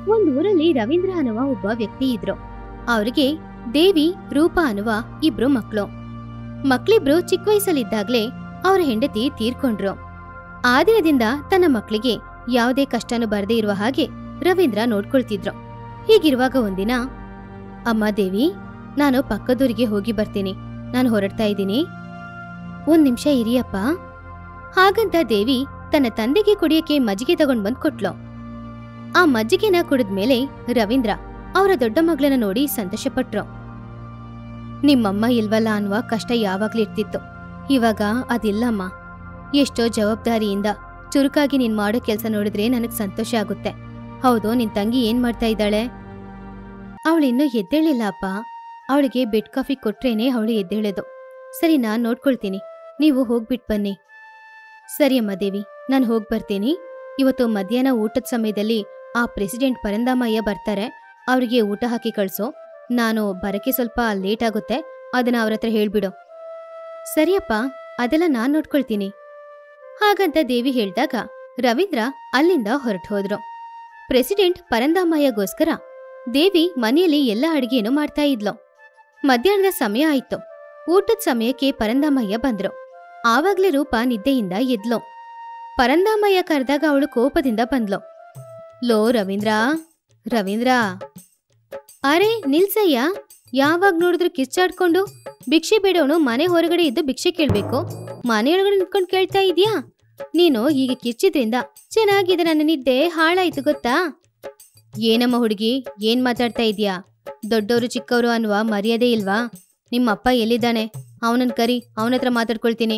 ಒಂದ್ ಊರಲ್ಲಿ ರವೀಂದ್ರ ಅನ್ನುವ ಒಬ್ಬ ವ್ಯಕ್ತಿ ಇದ್ರು ಅವ್ರಿಗೆ ದೇವಿ ರೂಪ ಅನ್ನುವ ಇಬ್ರು ಮಕ್ಳು ಮಕ್ಳಿಬ್ರು ಚಿಕ್ಕ ವಯಸ್ಸಲ್ಲಿದ್ದಾಗ್ಲೇ ಅವ್ರ ಹೆಂಡತಿ ತೀರ್ಕೊಂಡ್ರು ಆ ದಿನದಿಂದ ತನ್ನ ಮಕ್ಳಿಗೆ ಯಾವುದೇ ಕಷ್ಟನೂ ಬರದೇ ಇರುವ ಹಾಗೆ ರವೀಂದ್ರ ನೋಡ್ಕೊಳ್ತಿದ್ರು ಹೀಗಿರುವಾಗ ಒಂದಿನ ಅಮ್ಮ ದೇವಿ ನಾನು ಪಕ್ಕದೂರಿಗೆ ಹೋಗಿ ಬರ್ತೀನಿ ನಾನು ಹೊರಡ್ತಾ ಇದ್ದೀನಿ ಒಂದ್ ನಿಮಿಷ ಇರಿಯಪ್ಪ ಹಾಗಂತ ದೇವಿ ತನ್ನ ತಂದೆಗೆ ಕುಡಿಯಕ್ಕೆ ಮಜ್ಜಿಗೆ ತಗೊಂಡ್ ಬಂದ್ ಕೊಟ್ಲು ಆ ಮಜ್ಜಿಗೆನ ಕುಡಿದ್ಮೇಲೆ ರವೀಂದ್ರ ಅವರ ದೊಡ್ಡ ಮಗಳನ್ನ ನೋಡಿ ಸಂತೋಷಪಟ್ರು ನಿಮ್ಮಮ್ಮ ಇಲ್ವಲ್ಲ ಅನ್ನುವ ಕಷ್ಟ ಯಾವಾಗ್ಲೂ ಇರ್ತಿತ್ತು ಇವಾಗ ಅದಿಲ್ಲಮ್ಮ ಎಷ್ಟೋ ಜವಾಬ್ದಾರಿಯಿಂದ ಚುರುಕಾಗಿ ನೀನ್ ಮಾಡೋ ಕೆಲಸ ನೋಡಿದ್ರೆ ನನಗ್ ಸಂತೋಷ ಆಗುತ್ತೆ ಹೌದು ನಿನ್ ತಂಗಿ ಏನ್ ಮಾಡ್ತಾ ಇದ್ದಾಳೆ ಅವಳಿನ್ನೂ ಎದ್ದೇಳಿಲ್ಲ ಅಪ್ಪ ಅವಳಿಗೆ ಬೆಡ್ ಕಾಫಿ ಕೊಟ್ರೇನೆ ಅವಳು ಎದ್ದೇಳೋದು ಸರಿ ನಾನ್ ನೋಡ್ಕೊಳ್ತೀನಿ ನೀವು ಹೋಗ್ಬಿಟ್ ಬನ್ನಿ ಸರಿ ಅಮ್ಮ ದೇವಿ ನಾನು ಹೋಗ್ ಬರ್ತೀನಿ ಇವತ್ತು ಮಧ್ಯಾಹ್ನ ಊಟದ ಸಮಯದಲ್ಲಿ ಆ ಪ್ರೆಸಿಡೆಂಟ್ ಪರಂದಾಮಯ್ಯ ಬರ್ತಾರೆ ಅವರಿಗೆ ಊಟ ಹಾಕಿ ಕಳ್ಸು ನಾನು ಬರಕ್ಕೆ ಸ್ವಲ್ಪ ಲೇಟ್ ಆಗುತ್ತೆ ಅದನ್ನ ಅವ್ರ ಹತ್ರ ಹೇಳ್ಬಿಡು ಸರಿಯಪ್ಪ ಅದೆಲ್ಲ ನಾನ್ ನೋಡ್ಕೊಳ್ತೀನಿ ಹಾಗಂತ ದೇವಿ ಹೇಳ್ದಾಗ ರವೀಂದ್ರ ಅಲ್ಲಿಂದ ಹೊರಟು ಹೋದ್ರು ಪ್ರೆಸಿಡೆಂಟ್ ಪರಂದಾಮಯ್ಯಗೋಸ್ಕರ ದೇವಿ ಮನೆಯಲ್ಲಿ ಎಲ್ಲ ಅಡಿಗೆನೂ ಮಾಡ್ತಾ ಇದ್ಲು ಮಧ್ಯಾಹ್ನದ ಸಮಯ ಆಯ್ತು ಊಟದ ಸಮಯಕ್ಕೆ ಪರಂದಾಮಯ್ಯ ಬಂದ್ರು ಆವಾಗ್ಲೇ ರೂಪ ನಿದ್ದೆಯಿಂದ ಎದ್ಲು ಪರಂದಾಮಯ್ಯ ಕರೆದಾಗ ಅವಳು ಕೋಪದಿಂದ ಬಂದ್ಲು ಲೋ ರವೀಂದ್ರ ರವೀಂದ್ರ ಅರೆ ನಿಲ್ಸಯ್ಯ ಯಾವಾಗ ನೋಡಿದ್ರು ಕಿಚ್ಚಾಡ್ಕೊಂಡು ಭಿಕ್ಷೆ ಬೇಡವನು ಮನೆ ಹೊರಗಡೆ ಇದ್ದು ಭಿಕ್ಷೆ ಕೇಳ್ಬೇಕು ಮನೆಯೊಳಗಡೆ ನಿಂತ್ಕೊಂಡು ಕೇಳ್ತಾ ಇದೀಯಾ ನೀನು ಹೀಗೆ ಕಿಚ್ಚಿದ್ರಿಂದ ಚೆನ್ನಾಗಿದೆ ನನ್ನ ನಿದ್ದೆ ಹಾಳಾಯ್ತು ಗೊತ್ತಾ ಏನಮ್ಮ ಹುಡುಗಿ ಏನ್ ಮಾತಾಡ್ತಾ ಇದೀಯಾ ದೊಡ್ಡವರು ಚಿಕ್ಕವರು ಅನ್ನುವ ಮರ್ಯಾದೆ ಇಲ್ವಾ ನಿಮ್ಮಪ್ಪ ಎಲ್ಲಿದ್ದಾನೆ ಅವನನ್ನ ಕರಿ ಅವನ ಹತ್ರ ಮಾತಾಡ್ಕೊಳ್ತೀನಿ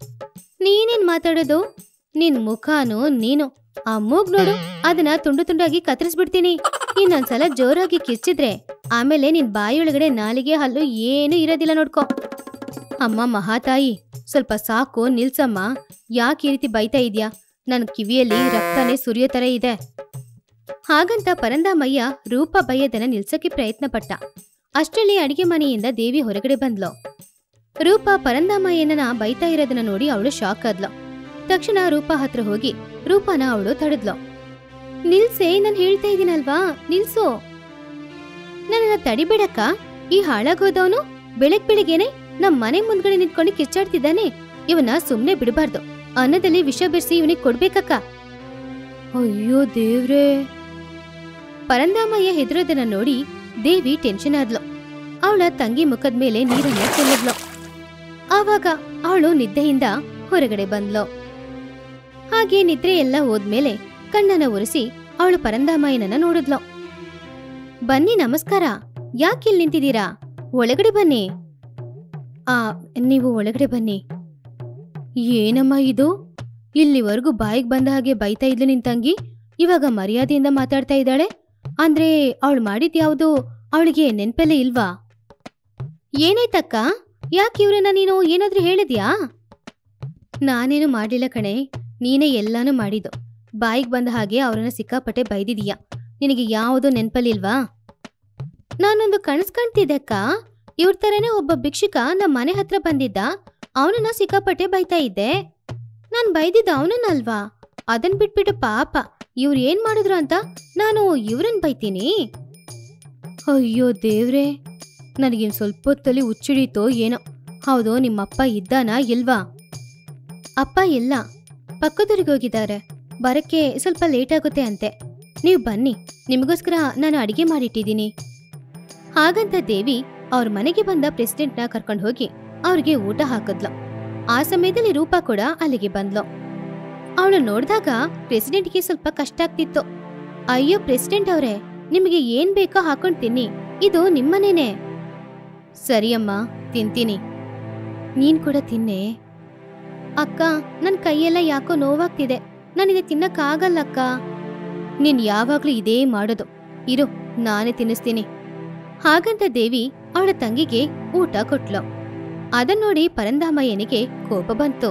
ನೀನೇನ್ ಮಾತಾಡೋದು ನಿನ್ ಮುಖಾನು ನೀನು ಆ ಮೂಗ್ ನೋಡು ಅದನ್ನ ತುಂಡು ತುಂಡಾಗಿ ಕತ್ತರಿಸ್ಬಿಡ್ತೀನಿ ಇನ್ನೊಂದ್ಸಲ ಜೋರಾಗಿ ಕಿಚ್ಚಿದ್ರೆ ಆಮೇಲೆ ನಿನ್ ಬಾಯಿಯೊಳಗಡೆ ನಾಲಿಗೆ ಹಲ್ಲು ಏನು ಇರೋದಿಲ್ಲ ನೋಡ್ಕೊ ಅಮ್ಮ ಮಹಾತಾಯಿ ಸ್ವಲ್ಪ ಸಾಕು ನಿಲ್ಸಮ್ಮ ಯಾಕೆ ಈ ರೀತಿ ಬೈತಾ ಇದ್ಯಾ ನನ್ ಕಿವಿಯಲ್ಲಿ ರಕ್ತನೇ ಸುರಿಯೋ ತರ ಇದೆ ಹಾಗಂತ ಪರಂದಾಮಯ್ಯ ರೂಪ ಬೈಯದನ್ನ ನಿಲ್ಸಕ್ಕೆ ಪ್ರಯತ್ನ ಪಟ್ಟ ಅಷ್ಟರಲ್ಲಿ ಅಡಿಗೆ ಮನೆಯಿಂದ ದೇವಿ ಹೊರಗಡೆ ಬಂದ್ಲು ರೂಪ ಪರಂದಾಮಯ್ಯನ ಬೈತಾ ಇರೋದನ್ನ ನೋಡಿ ಅವಳು ಶಾಕ್ ಆದ್ಲು ತಕ್ಷಣ ರೂಪ ಹತ್ರ ಹೋಗಿ ರೂಪನ ಅವಳು ತಡೆದ್ಲು ನಿಲ್ಸೆ ನಾನು ಹೇಳ್ತಾ ಇದ್ದೀನಲ್ವಾ ನಿಲ್ಸು ನನ್ನನ್ನ ತಡಿಬೇಡಕ್ಕ ಈ ಹಾಳಾಗೋದವನು ಬೆಳಗ್ ಬೆಳಿಗ್ಗೆನೆ ನಮ್ ಮನೆ ಮುಂದ್ಗಡೆ ನಿಂತ್ಕೊಂಡು ಕಿಚ್ಚಾಡ್ತಿದ್ದಾನೆ ಇವನ ಸುಮ್ನೆ ಬಿಡಬಾರ್ದು ಅನ್ನದಲ್ಲಿ ವಿಷ ಬೆರೆಸಿ ಇವನಿಗೆ ಕೊಡ್ಬೇಕಕ್ಕ ಅಯ್ಯೋ ದೇವ್ರೇ ಪರಂದಾಮಯ್ಯ ಹೆದರೋದನ್ನ ನೋಡಿ ದೇವಿ ಟೆನ್ಷನ್ ಆದ್ಲು ಅವಳ ತಂಗಿ ಮುಖದ ಮೇಲೆ ನೀರನ್ನ ಚೆಲ್ಲಿದ್ಲು ಆವಾಗ ಅವಳು ನಿದ್ದೆಯಿಂದ ಹೊರಗಡೆ ಬಂದ್ಲು ಹಾಗೆ ನಿದ್ರೆ ಎಲ್ಲ ಹೋದ್ಮೇಲೆ ಕಣ್ಣನ್ನ ಒರೆಸಿ ಅವಳು ಪರಂದಾಮಯ್ಯನನ್ನ ನೋಡಿದ್ಲು ಬನ್ನಿ ನಮಸ್ಕಾರ ಯಾಕಿಲ್ ನಿಂತಿದ್ದೀರಾ ಒಳಗಡೆ ಬನ್ನಿ ಆ ನೀವು ಒಳಗಡೆ ಬನ್ನಿ ಏನಮ್ಮ ಇದು ಇಲ್ಲಿವರೆಗೂ ಬಾಯಿಗೆ ಬಂದ ಹಾಗೆ ಬೈತಾ ಇದ್ಲು ನಿನ್ ತಂಗಿ ಇವಾಗ ಮರ್ಯಾದೆಯಿಂದ ಮಾತಾಡ್ತಾ ಇದ್ದಾಳೆ ಅಂದ್ರೆ ಅವಳು ಮಾಡಿದ್ ಯಾವುದು ಅವಳಿಗೆ ನೆನ್ಪೆಲ್ಲ ಇಲ್ವಾ ಏನಾಯ್ತಕ್ಕ ಯಾಕೆ ಇವ್ರನ್ನ ನೀನು ಏನಾದ್ರೂ ಹೇಳಿದ್ಯಾ ನಾನೇನು ಮಾಡಿಲ್ಲ ಕಣೆ ನೀನೇ ಎಲ್ಲಾನು ಮಾಡಿದ್ದು ಬಾಯಿಗೆ ಬಂದ ಹಾಗೆ ಅವರನ್ನ ಸಿಕ್ಕಾಪಟ್ಟೆ ಬೈದಿದೀಯ ನಿನಗೆ ಯಾವುದೋ ನೆನ್ಪಲ್ಲಿಲ್ವಾ ನಾನೊಂದು ಕನಸು ಕಾಣ್ತಿದ್ದಕ್ಕ ಇವ್ರ ಥರನೇ ಒಬ್ಬ ಭಿಕ್ಷುಕ ನಮ್ಮ ಮನೆ ಹತ್ರ ಬಂದಿದ್ದ ಅವನನ್ನ ಸಿಕ್ಕಾಪಟ್ಟೆ ಬೈತಾ ಇದ್ದೆ ನಾನ್ ಬೈದಿದ್ದ ಅವನನ್ನಲ್ವಾ ಅದನ್ ಬಿಟ್ಬಿಟ್ಟು ಪಾಪ ಇವ್ರು ಏನ್ ಮಾಡಿದ್ರು ಅಂತ ನಾನು ಇವ್ರನ್ ಬೈತೀನಿ ಅಯ್ಯೋ ದೇವ್ರೇ ನನಗಿನ್ ಸ್ವಲ್ಪ ಹೊತ್ತಲ್ಲಿ ಹುಚ್ಚಿಡೀತೋ ಏನೋ ಹೌದು ನಿಮ್ಮಪ್ಪ ಇದ್ದಾನಾ ಇಲ್ವಾ ಅಪ್ಪ ಇಲ್ಲ ಪಕ್ಕದೂರಿಗೆ ಹೋಗಿದ್ದಾರೆ ಬರಕ್ಕೆ ಸ್ವಲ್ಪ ಲೇಟ್ ಆಗುತ್ತೆ ಅಂತೆ ನೀವು ಬನ್ನಿ ನಿಮಗೋಸ್ಕರ ನಾನು ಅಡಿಗೆ ಮಾಡಿಟ್ಟಿದ್ದೀನಿ ಹಾಗಂತ ದೇವಿ ಅವ್ರ ಮನೆಗೆ ಬಂದ ಪ್ರೆಸಿಡೆಂಟ್ನ ಕರ್ಕೊಂಡು ಹೋಗಿ ಅವ್ರಿಗೆ ಊಟ ಹಾಕಿದ್ಲು ಆ ಸಮಯದಲ್ಲಿ ರೂಪಾ ಕೂಡ ಅಲ್ಲಿಗೆ ಬಂದ್ಲು ಅವಳು ನೋಡಿದಾಗ ಪ್ರೆಸಿಡೆಂಟ್ಗೆ ಸ್ವಲ್ಪ ಕಷ್ಟ ಆಗ್ತಿತ್ತು ಅಯ್ಯೋ ಪ್ರೆಸಿಡೆಂಟ್ ಅವರೇ ನಿಮಗೆ ಏನ್ ಬೇಕೋ ಹಾಕೊಂಡ್ ತಿನ್ನಿ ಇದು ನಿಮ್ಮನೇನೆ ಸರಿಯಮ್ಮ ತಿಂತೀನಿ ನೀನ್ ಕೂಡ ತಿನ್ನೆ ಅಕ್ಕ ನನ್ ಕೈಯೆಲ್ಲ ಯಾಕೋ ನೋವಾಗ್ತಿದೆ ನಾನಿದೆ ತಿನ್ನಕ್ಕಾಗಲ್ಲ ಅಕ್ಕ ನೀನ್ ಯಾವಾಗ್ಲೂ ಇದೇ ಮಾಡೋದು ಇರು ನಾನೇ ತಿನ್ನಿಸ್ತೀನಿ ಹಾಗಂತ ದೇವಿ ಅವಳ ತಂಗಿಗೆ ಊಟ ಕೊಟ್ಲು ಅದನ್ನೋಡಿ ಪರಂದಾಮಯ್ಯನಿಗೆ ಕೋಪ ಬಂತು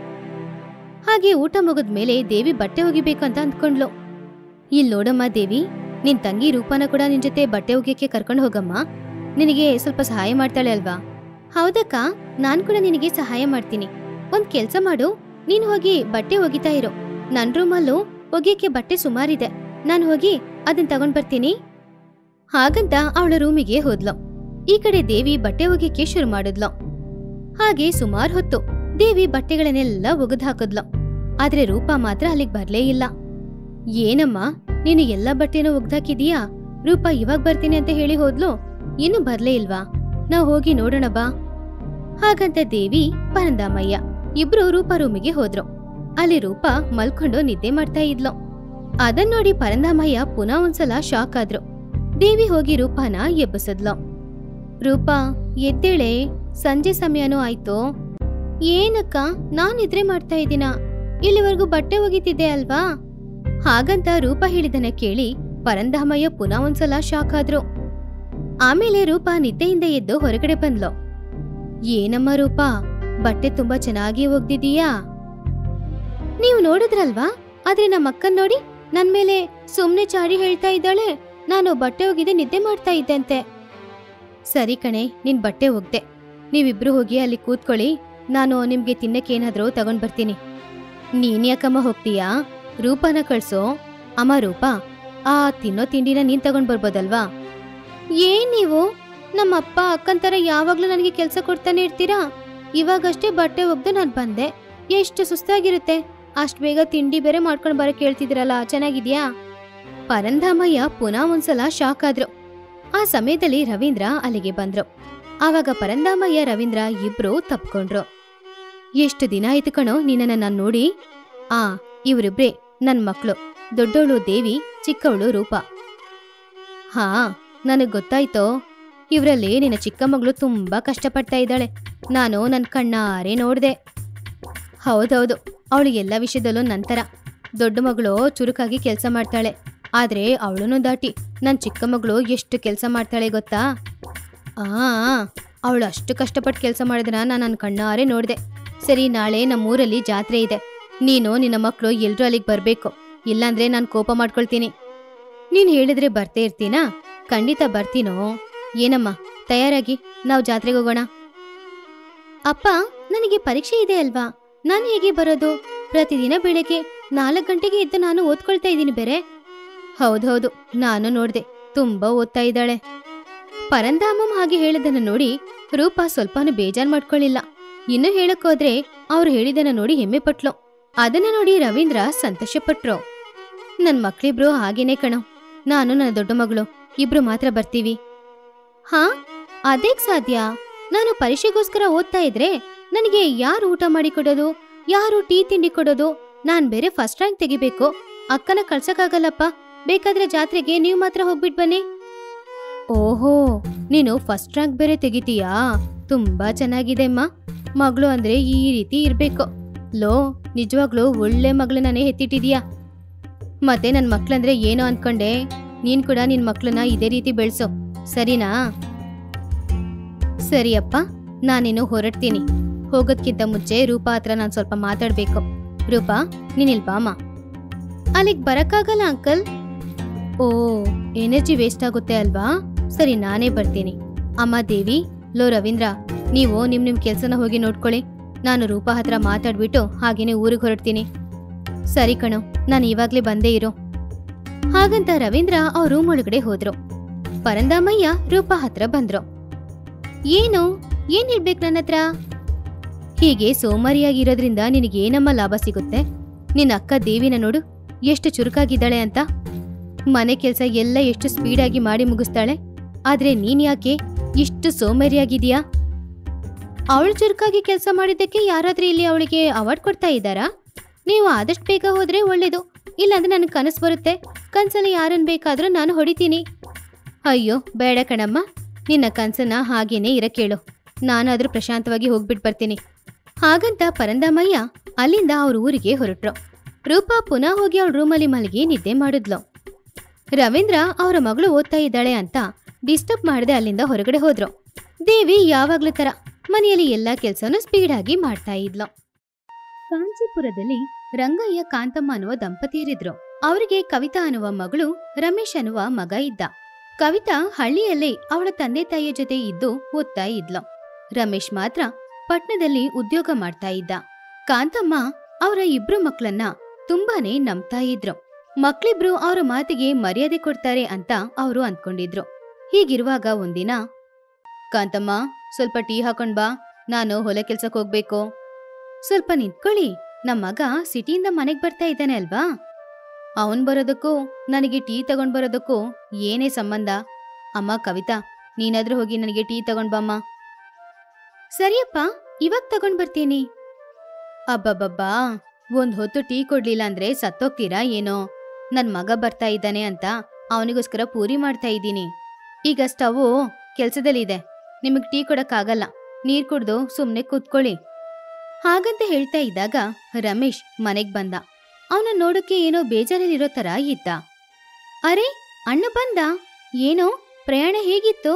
ಹಾಗೆ ಊಟ ಮುಗಿದ್ಮೇಲೆ ದೇವಿ ಬಟ್ಟೆ ಒಗಿಬೇಕು ಅಂತ ಅಂದ್ಕೊಂಡ್ಲು ಇಲ್ ನೋಡಮ್ಮ ದೇವಿ ನಿನ್ ತಂಗಿ ರೂಪನ ಕೂಡ ನಿನ್ ಜೊತೆ ಬಟ್ಟೆ ಒಗಿಯಕ್ಕೆ ಕರ್ಕೊಂಡು ಹೋಗಮ್ಮ ನಿನಗೆ ಸ್ವಲ್ಪ ಸಹಾಯ ಮಾಡ್ತಾಳೆ ಅಲ್ವಾ ಹೌದಕ್ಕ ನಾನ್ ಕೂಡ ನಿನಗೆ ಸಹಾಯ ಮಾಡ್ತೀನಿ ಒಂದ್ ಕೆಲ್ಸ ಮಾಡು ನೀನ್ ಹೋಗಿ ಬಟ್ಟೆ ಒಗಿತಾ ಇರು ನನ್ ರೂಮಲ್ಲೂ ಒಗಿಯಕ್ಕೆ ಬಟ್ಟೆ ಸುಮಾರಿದೆ ನಾನು ಹೋಗಿ ಅದನ್ನ ತಗೊಂಡ್ ಬರ್ತೀನಿ ಹಾಗಂತ ಅವಳ ರೂಮಿಗೆ ಹೋದ್ಲು ಈ ಕಡೆ ದೇವಿ ಬಟ್ಟೆ ಒಗೆಯಕ್ಕೆ ಶುರು ಮಾಡಿದ್ಲು ಹಾಗೆ ಸುಮಾರು ಹೊತ್ತು ದೇವಿ ಬಟ್ಟೆಗಳನ್ನೆಲ್ಲ ಒಗೆದು ಹಾಕಿದ್ಲು ಆದ್ರೆ ರೂಪಾ ಮಾತ್ರ ಅಲ್ಲಿಗ್ ಬರ್ಲೇ ಇಲ್ಲ ಏನಮ್ಮ ನೀನು ಎಲ್ಲ ಬಟ್ಟೆನೂ ಒಗ್ದಾಕಿದೀಯಾ ರೂಪಾ ಇವಾಗ ಬರ್ತೀನಿ ಅಂತ ಹೇಳಿ ಹೋದ್ಲು ಇನ್ನು ಬರ್ಲೇ ಇಲ್ವಾ ನಾವ್ ಹೋಗಿ ನೋಡೋಣ ಬಾ ಹಾಗಂತ ದೇವಿ ಪರಂದಾಮಯ್ಯ ಇಬ್ರು ರೂಪಾ ರೂಮಿಗೆ ಹೋದ್ರು ಅಲ್ಲಿ ರೂಪಾ ಮಲ್ಕೊಂಡು ನಿದ್ದೆ ಮಾಡ್ತಾ ಇದ್ಲು ಅದನ್ ನೋಡಿ ಪರಂದಾಮಯ್ಯ ಪುನಃ ಒಂದ್ಸಲ ಶಾಕ್ ಆದ್ರು ದೇವಿ ಹೋಗಿ ರೂಪಾನ ಎಬ್ಬಿಸಿದ್ಲು ರೂಪಾ ಎದ್ದೇಳೆ ಸಂಜೆ ಸಮಯನೂ ಆಯ್ತು ಏನಕ್ಕ ನಾನ್ ನಿದ್ರೆ ಮಾಡ್ತಾ ಇದ್ದೀನ ಇಲ್ಲಿವರೆಗೂ ಬಟ್ಟೆ ಒಗಿತಿದ್ದೆ ಅಲ್ವಾ ಹಾಗಂತ ರೂಪ ಹೇಳಿದನ ಕೇಳಿ ಪರಂದಾಮಯ್ಯ ಪುನಃ ಒಂದ್ಸಲ ಶಾಕ್ ಆದ್ರು ಆಮೇಲೆ ರೂಪಾ ನಿದ್ದೆಯಿಂದ ಎದ್ದು ಹೊರಗಡೆ ಬಂದ್ಲು ಏನಮ್ಮ ರೂಪಾ ಬಟ್ಟೆ ತುಂಬಾ ಚೆನ್ನಾಗಿ ಒಗ್ದಿದೀಯಾ ನೀವು ನೋಡಿದ್ರಲ್ವಾ ಆದ್ರೆ ನಮ್ಮ ಅಕ್ಕನ್ ನೋಡಿ ನನ್ ಮೇಲೆ ಸುಮ್ನೆ ಚಾಡಿ ಹೇಳ್ತಾ ಇದ್ದಾಳೆ ನಾನು ಬಟ್ಟೆ ಒಗಿದೆ ನಿದ್ದೆ ಮಾಡ್ತಾ ಇದ್ದಂತೆ ಸರಿ ಕಣೆ ನಿನ್ ಬಟ್ಟೆ ಒಗ್ದೆ ನೀವಿಬ್ರು ಹೋಗಿ ಅಲ್ಲಿ ಕೂತ್ಕೊಳ್ಳಿ ನಾನು ನಿಮ್ಗೆ ತಿನ್ನಕ್ಕೆ ಏನಾದ್ರೂ ತಗೊಂಡ್ ಬರ್ತೀನಿ ನೀನ್ ಯಾಕಮ್ಮ ಹೋಗ್ತೀಯಾ ರೂಪಾನ ಕಳ್ಸೋ ಅಮ್ಮ ರೂಪಾ ಆ ತಿನ್ನೋ ತಿಂಡಿನ ನೀನ್ ತಗೊಂಡ್ ಬರ್ಬೋದಲ್ವಾ ಏನ್ ನೀವು ನಮ್ಮ ಅಪ್ಪ ಅಕ್ಕನ್ ತರ ಯಾವಾಗ್ಲೂ ನನಗೆ ಕೆಲಸ ಕೊಡ್ತಾನೆ ಇರ್ತೀರಾ ಇವಾಗಷ್ಟೇ ಬಟ್ಟೆ ಒಗ್ದು ನಾನ್ ಬಂದೆ ಎಷ್ಟು ಸುಸ್ತಾಗಿರುತ್ತೆ ಅಷ್ಟ್ ಬೇಗ ತಿಂಡಿ ಬೇರೆ ಮಾಡ್ಕೊಂಡ್ ಬರಕ್ ಹೇಳ್ತಿದ್ರಲ್ಲ ಚೆನ್ನಾಗಿದ್ಯಾ ಪರಂಧಾಮಯ್ಯ ಪುನಃ ಒಂದ್ಸಲ ಶಾಕ್ ಆದ್ರು ಆ ಸಮಯದಲ್ಲಿ ರವೀಂದ್ರ ಅಲ್ಲಿಗೆ ಬಂದ್ರು ಆವಾಗ ಪರಂದಾಮಯ್ಯ ರವೀಂದ್ರ ಇಬ್ರು ತಪ್ಕೊಂಡ್ರು ಎಷ್ಟು ದಿನ ಆಯ್ತು ಕಣೋ ನಿನ್ನನ್ನ ನಾನ್ ನೋಡಿ ಆ ಇವರಿಬ್ರೇ ನನ್ ಮಕ್ಳು ದೊಡ್ಡವಳು ದೇವಿ ಚಿಕ್ಕವಳು ರೂಪ ಹಾ ನನಗ್ ಗೊತ್ತಾಯ್ತೋ ಇವ್ರಲ್ಲಿ ನಿನ್ನ ಚಿಕ್ಕ ಮಗಳು ತುಂಬಾ ಕಷ್ಟಪಡ್ತಾ ಇದ್ದಾಳೆ ನಾನು ನನ್ ಕಣ್ಣಾರೆ ನೋಡ್ದೆ ಹೌದೌದು ಅವಳು ಎಲ್ಲ ವಿಷಯದಲ್ಲೂ ನಂತರ ದೊಡ್ಡ ಮಗಳು ಚುರುಕಾಗಿ ಕೆಲಸ ಮಾಡ್ತಾಳೆ ಆದ್ರೆ ಅವಳನ್ನು ದಾಟಿ ನನ್ ಚಿಕ್ಕ ಮಗಳು ಎಷ್ಟು ಕೆಲಸ ಮಾಡ್ತಾಳೆ ಗೊತ್ತಾ ಆ ಅವಳು ಅಷ್ಟು ಕಷ್ಟಪಟ್ಟು ಕೆಲಸ ಮಾಡಿದ್ರ ನಾನು ನನ್ನ ಕಣ್ಣಾರೆ ನೋಡ್ದೆ ಸರಿ ನಾಳೆ ನಮ್ಮೂರಲ್ಲಿ ಜಾತ್ರೆ ಇದೆ ನೀನು ನಿನ್ನ ಮಕ್ಕಳು ಎಲ್ರೂ ಅಲ್ಲಿಗೆ ಬರ್ಬೇಕು ಇಲ್ಲಾಂದ್ರೆ ನಾನು ಕೋಪ ಮಾಡ್ಕೊಳ್ತೀನಿ ನೀನ್ ಹೇಳಿದ್ರೆ ಬರ್ತೇ ಇರ್ತೀನಾ ಖಂಡಿತ ಬರ್ತೀನೋ ಏನಮ್ಮ ತಯಾರಾಗಿ ನಾವು ಜಾತ್ರೆಗೆ ಹೋಗೋಣ ಅಪ್ಪ ನನಗೆ ಪರೀಕ್ಷೆ ಇದೆ ಅಲ್ವಾ ನಾನು ಹೇಗೆ ಬರೋದು ಪ್ರತಿದಿನ ಬೆಳಗ್ಗೆ ನಾಲ್ಕು ಗಂಟೆಗೆ ಎದ್ದು ನಾನು ಓದ್ಕೊಳ್ತಾ ಇದ್ದೀನಿ ಬೇರೆ ಹೌದೌದು ನಾನು ನೋಡ್ದೆ ತುಂಬಾ ಓದ್ತಾ ಇದ್ದಾಳೆ ಪರಂಧಾಮಂ ಹಾಗೆ ಹೇಳಿದನ್ನ ನೋಡಿ ರೂಪಾ ಸ್ವಲ್ಪನೂ ಬೇಜಾರ್ ಮಾಡ್ಕೊಳ್ಳಿಲ್ಲ ಇನ್ನು ಹೇಳಕ್ಕೋದ್ರೆ ಅವ್ರು ಹೇಳಿದನ್ನ ನೋಡಿ ಹೆಮ್ಮೆ ಪಟ್ಲು ಅದನ್ನ ನೋಡಿ ರವೀಂದ್ರ ಸಂತೋಷಪಟ್ರು ನನ್ ಮಕ್ಳಿಬ್ರು ಹಾಗೇನೆ ಕಣೋ ನಾನು ನನ್ನ ದೊಡ್ಡ ಮಗಳು ಇಬ್ರು ಮಾತ್ರ ಬರ್ತೀವಿ ಹಾ ಅದೇಗ್ ಸಾಧ್ಯ ನಾನು ಪರೀಕ್ಷೆಗೋಸ್ಕರ ಓದ್ತಾ ಇದ್ರೆ ನನಗೆ ಯಾರು ಊಟ ಮಾಡಿ ಕೊಡೋದು ಯಾರು ಟೀ ತಿಂಡಿ ಕೊಡೋದು ನಾನ್ ಬೇರೆ ಫಸ್ಟ್ ರ್ಯಾಂಕ್ ತೆಗಿಬೇಕು ಅಕ್ಕನ ಕಳ್ಸಕ್ಕಾಗಲ್ಲಪ್ಪ ಬೇಕಾದ್ರೆ ಜಾತ್ರೆಗೆ ನೀವು ಮಾತ್ರ ಹೋಗ್ಬಿಟ್ ಬನ್ನಿ ಓಹೋ ನೀನು ಫಸ್ಟ್ ರ್ಯಾಂಕ್ ಬೇರೆ ತೆಗಿತೀಯಾ ತುಂಬಾ ಚೆನ್ನಾಗಿದೆ ಅಮ್ಮ ಮಗಳು ಅಂದ್ರೆ ಈ ರೀತಿ ಇರ್ಬೇಕು ಲೋ ನಿಜವಾಗ್ಲೂ ಒಳ್ಳೆ ಮಗಳನ್ನೇ ಹೆತ್ತಿಟ್ಟಿದೀಯಾ ಮತ್ತೆ ನನ್ ಮಕ್ಳಂದ್ರೆ ಏನೋ ಅನ್ಕೊಂಡೆ ನೀನ್ ಕೂಡ ನಿನ್ ಮಕ್ಳನ್ನ ಇದೇ ರೀತಿ ಬೆಳ್ಸು ಸರಿನಾ ಸರಿಯಪ್ಪ ನಾನಿನ್ನು ಹೊರಡ್ತೀನಿ ಹೋಗೋದ್ಕಿಂತ ಮುಂಚೆ ರೂಪಾ ಹತ್ರ ನಾನು ಸ್ವಲ್ಪ ಮಾತಾಡ್ಬೇಕು ರೂಪಾ ನೀನಿಲ್ ಬಾಮ ಅಲ್ಲಿಗ್ ಬರಕ್ಕಾಗಲ್ಲ ಅಂಕಲ್ ಓ ಎನರ್ಜಿ ವೇಸ್ಟ್ ಆಗುತ್ತೆ ಅಲ್ವಾ ಸರಿ ನಾನೇ ಬರ್ತೀನಿ ಅಮ್ಮ ದೇವಿ ಲೋ ರವೀಂದ್ರ ನೀವು ನಿಮ್ ನಿಮ್ ಕೆಲ್ಸನ ಹೋಗಿ ನೋಡ್ಕೊಳ್ಳಿ ನಾನು ರೂಪಾ ಹತ್ರ ಮಾತಾಡ್ಬಿಟ್ಟು ಹಾಗೇನೆ ಊರಿಗೆ ಹೊರಡ್ತೀನಿ ಸರಿ ಕಣೋ ನಾನು ಇವಾಗ್ಲೇ ಬಂದೇ ಇರು ಹಾಗಂತ ರವೀಂದ್ರ ಅವ್ರ ರೂಮ್ ಒಳಗಡೆ ಹೋದ್ರು ಪರಂದಾಮಯ್ಯ ರೂಪಾ ಹತ್ರ ಬಂದ್ರು ಏನು ಏನ್ ಇರ್ಬೇಕು ನನ್ನ ಹತ್ರ ಹೀಗೆ ಸೋಮಾರಿಯಾಗಿರೋದ್ರಿಂದ ನಿನಗೇನಮ್ಮ ಲಾಭ ಸಿಗುತ್ತೆ ನಿನ್ನ ಅಕ್ಕ ದೇವಿನ ನೋಡು ಎಷ್ಟು ಚುರುಕಾಗಿದ್ದಾಳೆ ಅಂತ ಮನೆ ಕೆಲಸ ಎಲ್ಲ ಎಷ್ಟು ಸ್ಪೀಡಾಗಿ ಮಾಡಿ ಮುಗಿಸ್ತಾಳೆ ಆದ್ರೆ ನೀನ್ ಯಾಕೆ ಇಷ್ಟು ಸೋಮಾರಿಯಾಗಿದೀಯಾ ಅವಳು ಚುರುಕಾಗಿ ಕೆಲಸ ಮಾಡಿದ್ದಕ್ಕೆ ಯಾರಾದ್ರೂ ಇಲ್ಲಿ ಅವಳಿಗೆ ಅವಾರ್ಡ್ ಕೊಡ್ತಾ ಇದ್ದಾರಾ ನೀವು ಆದಷ್ಟು ಬೇಗ ಹೋದ್ರೆ ಒಳ್ಳೇದು ಇಲ್ಲಾಂದ್ರೆ ನನಗೆ ಕನಸು ಬರುತ್ತೆ ಕನ್ಸಲ್ಲಿ ಯಾರನ್ನ ಬೇಕಾದ್ರೂ ನಾನು ಹೊಡಿತೀನಿ ಅಯ್ಯೋ ಬೇಡ ಕಣಮ್ಮ ನಿನ್ನ ಕನ್ಸನ್ನ ಹಾಗೇನೆ ಇರಕ್ಕೇಳು ನಾನಾದ್ರೂ ಪ್ರಶಾಂತವಾಗಿ ಹೋಗ್ಬಿಟ್ಟು ಬರ್ತೀನಿ ಹಾಗಂತ ಪರಂದಮಯ್ಯ ಅಲ್ಲಿಂದ ಅವ್ರ ಊರಿಗೆ ಹೊರಟ್ರು ರೂಪಾ ಪುನಃ ಹೋಗಿ ಅವಳ ರೂಮಲ್ಲಿ ಮಲಗಿ ನಿದ್ದೆ ಮಾಡಿದ್ಲು ರವೀಂದ್ರ ಅವರ ಮಗಳು ಓದ್ತಾ ಇದ್ದಾಳೆ ಅಂತ ಡಿಸ್ಟರ್ಬ್ ಮಾಡದೆ ಅಲ್ಲಿಂದ ಹೊರಗಡೆ ಹೋದ್ರು ದೇವಿ ಯಾವಾಗ್ಲೂ ತರ ಮನೆಯಲ್ಲಿ ಎಲ್ಲಾ ಕೆಲ್ಸನೂ ಸ್ಪೀಡ್ ಆಗಿ ಮಾಡ್ತಾ ಇದ್ಲು ಕಾಂಚೀಪುರದಲ್ಲಿ ರಂಗಯ್ಯ ಕಾಂತಮ್ಮ ಅನ್ನುವ ದಂಪತಿಯರಿದ್ರು ಅವರಿಗೆ ಕವಿತಾ ಅನ್ನುವ ಮಗಳು ರಮೇಶ್ ಅನ್ನುವ ಮಗ ಇದ್ದ ಕವಿತಾ ಹಳ್ಳಿಯಲ್ಲೇ ಅವಳ ತಂದೆ ತಾಯಿಯ ಜೊತೆ ಇದ್ದು ಓದ್ತಾ ಇದ್ಲು ರಮೇಶ್ ಮಾತ್ರ ಪಟ್ನದಲ್ಲಿ ಉದ್ಯೋಗ ಮಾಡ್ತಾ ಇದ್ದ ಕಾಂತಮ್ಮ ಅವರ ಇಬ್ರು ಮಕ್ಕಳನ್ನ ತುಂಬಾನೇ ನಂಬ್ತಾ ಇದ್ರು ಮಕ್ಳಿಬ್ರು ಅವರ ಮಾತಿಗೆ ಮರ್ಯಾದೆ ಕೊಡ್ತಾರೆ ಅಂತ ಅವರು ಅಂದ್ಕೊಂಡಿದ್ರು ಹೀಗಿರುವಾಗ ಒಂದಿನ ಕಾಂತಮ್ಮ ಸ್ವಲ್ಪ ಟೀ ಹಾಕೊಂಡ್ ಬಾ ನಾನು ಹೊಲ ಕೆಲ್ಸಕ್ಕೆ ಹೋಗ್ಬೇಕು ಸ್ವಲ್ಪ ನಿಂತ್ಕೊಳ್ಳಿ ನಮ್ಮ ಮಗ ಸಿಟಿಯಿಂದ ಮನೆಗ್ ಬರ್ತಾ ಇದ್ದಾನೆ ಅಲ್ವಾ ಅವನ್ ಬರೋದಕ್ಕೂ ನನಗೆ ಟೀ ತಗೊಂಡ್ ಬರೋದಕ್ಕೂ ಏನೇ ಸಂಬಂಧ ಅಮ್ಮ ಕವಿತಾ ನೀನಾದ್ರೂ ಹೋಗಿ ನನಗೆ ಟೀ ತಗೊಂಡ್ ಬಮ್ಮ ಸರಿಯಪ್ಪ ಇವಾಗ ತಗೊಂಡ್ ಬರ್ತೀನಿ ಅಬ್ಬಬ್ಬಬ್ಬಾ ಒಂದ್ ಹೊತ್ತು ಟೀ ಕೊಡ್ಲಿಲ್ಲ ಅಂದ್ರೆ ಸತ್ತೋಗ್ತೀರಾ ಏನೋ ನನ್ ಮಗ ಬರ್ತಾ ಇದ್ದಾನೆ ಅಂತ ಅವನಿಗೋಸ್ಕರ ಪೂರಿ ಮಾಡ್ತಾ ಇದ್ದೀನಿ ಈಗ ಸ್ಟವ್ ಕೆಲ್ಸದಲ್ಲಿದೆ ನಿಮಗ್ ಟೀ ಕೊಡಕ್ಕಾಗಲ್ಲ ನೀರ್ ಕುಡ್ದು ಸುಮ್ನೆ ಕೂತ್ಕೊಳ್ಳಿ ಹಾಗಂತ ಹೇಳ್ತಾ ಇದ್ದಾಗ ರಮೇಶ್ ಮನೆಗ್ ಬಂದ ಅವನ ನೋಡಕ್ಕೆ ಏನೋ ಬೇಜಾರಲ್ಲಿರೋ ತರ ಇದ್ದ ಅರೆ ಅಣ್ಣ ಬಂದ ಏನೋ ಪ್ರಯಾಣ ಹೇಗಿತ್ತು